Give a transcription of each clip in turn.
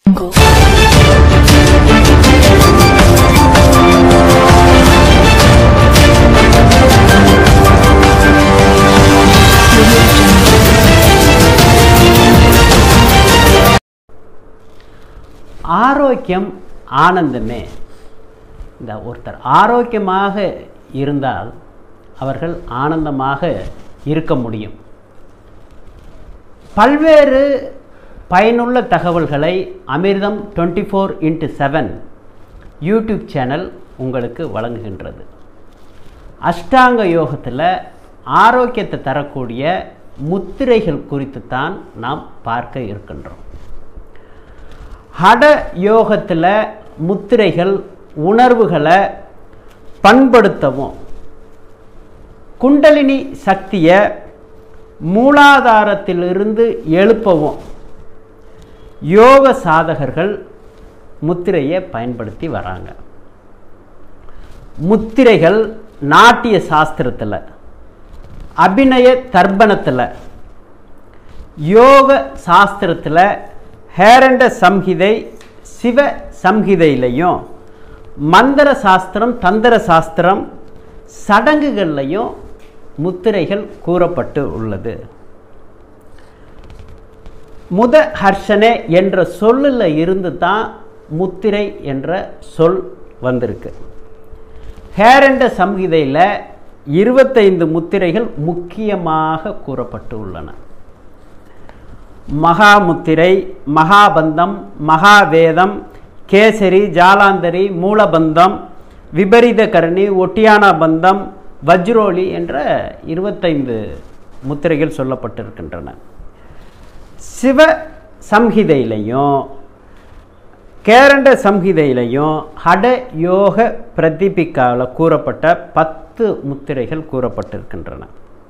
ஆரோக்கியம் ஆனந்தமே இந்த ஒருத்தர் ஆரோக்கியமாக இருந்தால் அவர்கள் ஆனந்தமாக இருக்க முடியும் பல்வேறு பயனுள்ள தகவல்களை Amirtham twenty four into seven YouTube channel உங்களுக்கு வழங்குகின்றது அஷ்டாங்க யோகத்தில் ஆரோக்கியத்தை தரக்கூடிய முத்திரைகள் குறித்து தான் நாம் பார்க்க இருக்கின்றோம் ஹட யோகத்தில் முத்திரைகள் உணர்வுகளை பண்படுத்தவும் குண்டலினி சக்தியை மூலாதாரத்திலிருந்து எழுப்பவும் யோக சாதகர்கள் முத்திரையை பயன்படுத்தி வராங்க முத்திரைகள் நாட்டிய சாஸ்திரத்தில் அபிநய தர்ப்பணத்தில் யோக சாஸ்திரத்தில் ஹேரண்ட சம்ஹிதை சிவ சம்ஹிதையிலையும் மந்திர சாஸ்திரம் தந்திர சாஸ்திரம் சடங்குகள்லையும் முத்திரைகள் கூறப்பட்டு உள்ளது முத ஹர்ஷனே என்ற சொல்லில் இருந்து தான் முத்திரை என்ற சொல் வந்திருக்கு ஹேரண்ட சம்ஹிதையில் இருபத்தைந்து முத்திரைகள் முக்கியமாக கூறப்பட்டு உள்ளன மகாமுத்திரை மகாபந்தம் மகாவேதம் கேசரி ஜாலாந்தரி மூலபந்தம் விபரீத கரணி ஒட்டியானா பந்தம் வஜ்ரோலி என்ற இருபத்தைந்து முத்திரைகள் சொல்லப்பட்டிருக்கின்றன சிவ சம்ஹிதையிலையும் கேரண்ட சம்ஹிதையிலையும் ஹட யோக பிரதிபிக்காவில் கூறப்பட்ட பத்து முத்திரைகள் கூறப்பட்டிருக்கின்றன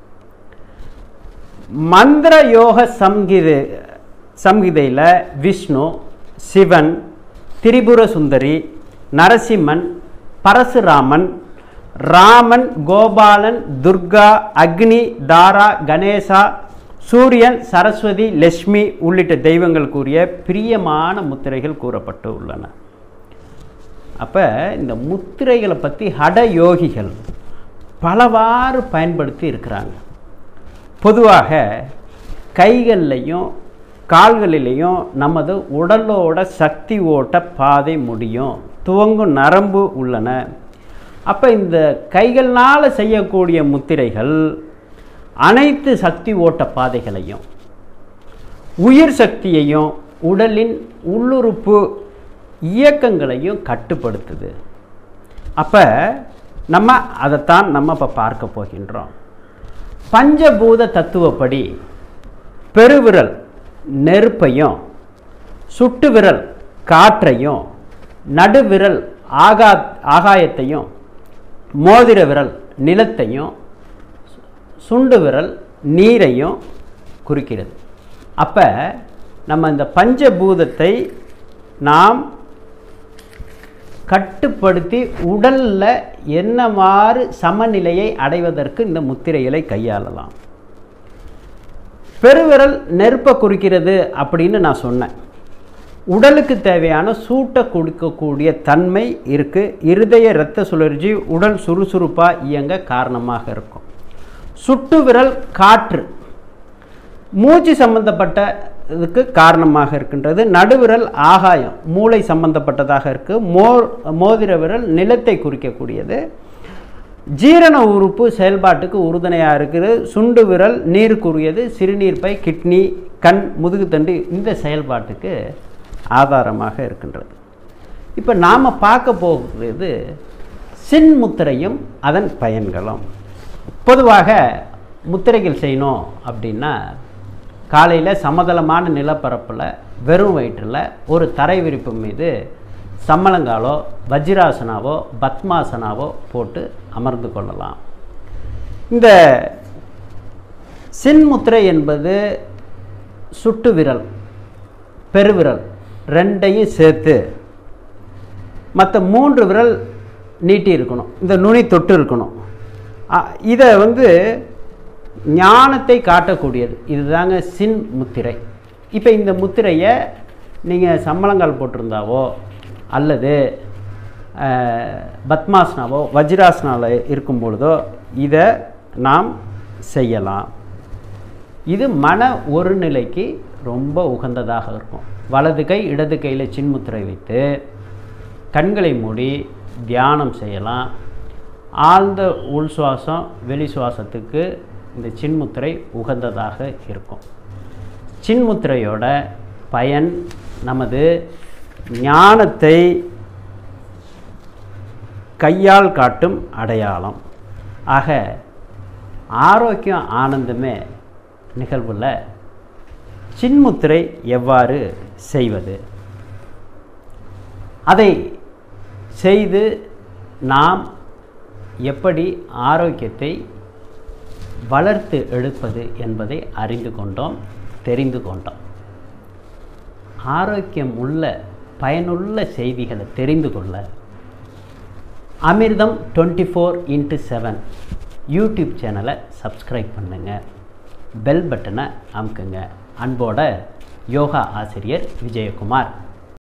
மந்திர யோக சம்ஹிதை சம்ஹிதையில் விஷ்ணு சிவன் திரிபுர சுந்தரி நரசிம்மன் பரசுராமன் ராமன் கோபாலன் துர்கா அக்னி தாரா கணேசா சூரியன் சரஸ்வதி லட்சுமி உள்ளிட்ட தெய்வங்கள் கூறிய பிரியமான முத்திரைகள் கூறப்பட்டு உள்ளன அப்போ இந்த முத்திரைகளை பற்றி ஹட யோகிகள் பலவாறு பயன்படுத்தி இருக்கிறாங்க பொதுவாக கைகள்லையும் கால்களிலையும் நமது உடலோட சக்தி ஓட்ட பாதை முடியும் துவங்கும் நரம்பு உள்ளன அப்போ இந்த கைகள்னால் செய்யக்கூடிய முத்திரைகள் அனைத்து சக்தி ஓட்ட பாதைகளையும் உயிர் சக்தியையும் உடலின் உள்ளுறுப்பு இயக்கங்களையும் கட்டுப்படுத்துது அப்போ நம்ம அதைத்தான் நம்ம இப்போ பார்க்க போகின்றோம் பஞ்சபூத தத்துவப்படி பெருவிரல் நெருப்பையும் சுட்டு விரல் காற்றையும் நடுவிரல் ஆகா ஆகாயத்தையும் மோதிர விரல் நிலத்தையும் சுண்டு விரல் நீரையும் குறிக்கிறது அப்போ நம்ம இந்த பஞ்சபூதத்தை நாம் கட்டுப்படுத்தி உடலில் என்னவாறு சமநிலையை அடைவதற்கு இந்த முத்திரைகளை கையாளலாம் பெருவிரல் நெருப்பை குறிக்கிறது அப்படின்னு நான் சொன்னேன் உடலுக்கு தேவையான சூட்டை கொடுக்கக்கூடிய தன்மை இருக்குது இருதய இரத்த சுழற்சி உடல் சுறுசுறுப்பாக இயங்க காரணமாக இருக்கும் சுட்டு விரல் காற்று மூச்சு சம்பந்தப்பட்ட இதுக்கு காரணமாக இருக்கின்றது நடுவிரல் ஆகாயம் மூளை சம்பந்தப்பட்டதாக இருக்குது மோ மோதிர விரல் நிலத்தை குறிக்கக்கூடியது ஜீரண உறுப்பு செயல்பாட்டுக்கு உறுதுணையாக இருக்குது சுண்டு விரல் நீருக்குரியது சிறுநீர் பை கிட்னி கண் முதுகுத்தண்டு இந்த செயல்பாட்டுக்கு ஆதாரமாக இருக்கின்றது இப்போ நாம் பார்க்க போகிறது சின்முத்திரையும் அதன் பயன்களும் பொதுவாக முத்திரைகள் செய்யணும் அப்படின்னா காலையில் சமதளமான நிலப்பரப்பில் வெறும் வயிற்றில் ஒரு தரை விரிப்பு மீது சம்மளங்காலோ வஜ்ராசனாவோ பத்மாசனாவோ போட்டு அமர்ந்து கொள்ளலாம் இந்த சின்முத்திரை என்பது சுட்டு விரல் பெருவிரல் ரெண்டையும் சேர்த்து மற்ற மூன்று விரல் நீட்டி இருக்கணும் இந்த நுனி தொட்டு இருக்கணும் இதை வந்து ஞானத்தை காட்டக்கூடியது இதுதாங்க சின் முத்திரை இப்போ இந்த முத்திரையை நீங்கள் சம்மளங்கால் போட்டிருந்தாவோ அல்லது அஹ், பத்மாசனாவோ வஜ்ராசனாவில் இருக்கும் பொழுதோ இதை நாம் செய்யலாம் இது மன ஒருநிலைக்கு ரொம்ப உகந்ததாக இருக்கும் வலது கை இடது கையில் சின்முத்திரை வைத்து கண்களை மூடி தியானம் செய்யலாம் ஆழ்ந்த உள் சுவாசம் வெளி சுவாசத்துக்கு இந்த சின்முத்திரை உகந்ததாக இருக்கும் சின்முத்திரையோட பயன் நமது ஞானத்தை கையால் காட்டும் அடையாளம் ஆக ஆரோக்கியம் ஆனந்தமே நிகழ்வில் சின்முத்திரை எவ்வாறு செய்வது அதை செய்து நாம் எப்படி ஆரோக்கியத்தை வளர்த்து எடுப்பது என்பதை அறிந்து கொண்டோம் தெரிந்து கொண்டோம் ஆரோக்கியம் உள்ள பயனுள்ள செய்திகளை தெரிந்து கொள்ள Amirtham twenty four into seven YouTube சேனலை சப்ஸ்கிரைப் பண்ணுங்கள் பெல் பட்டனை அமுக்குங்க அன்போட யோகா ஆசிரியர் விஜயகுமார்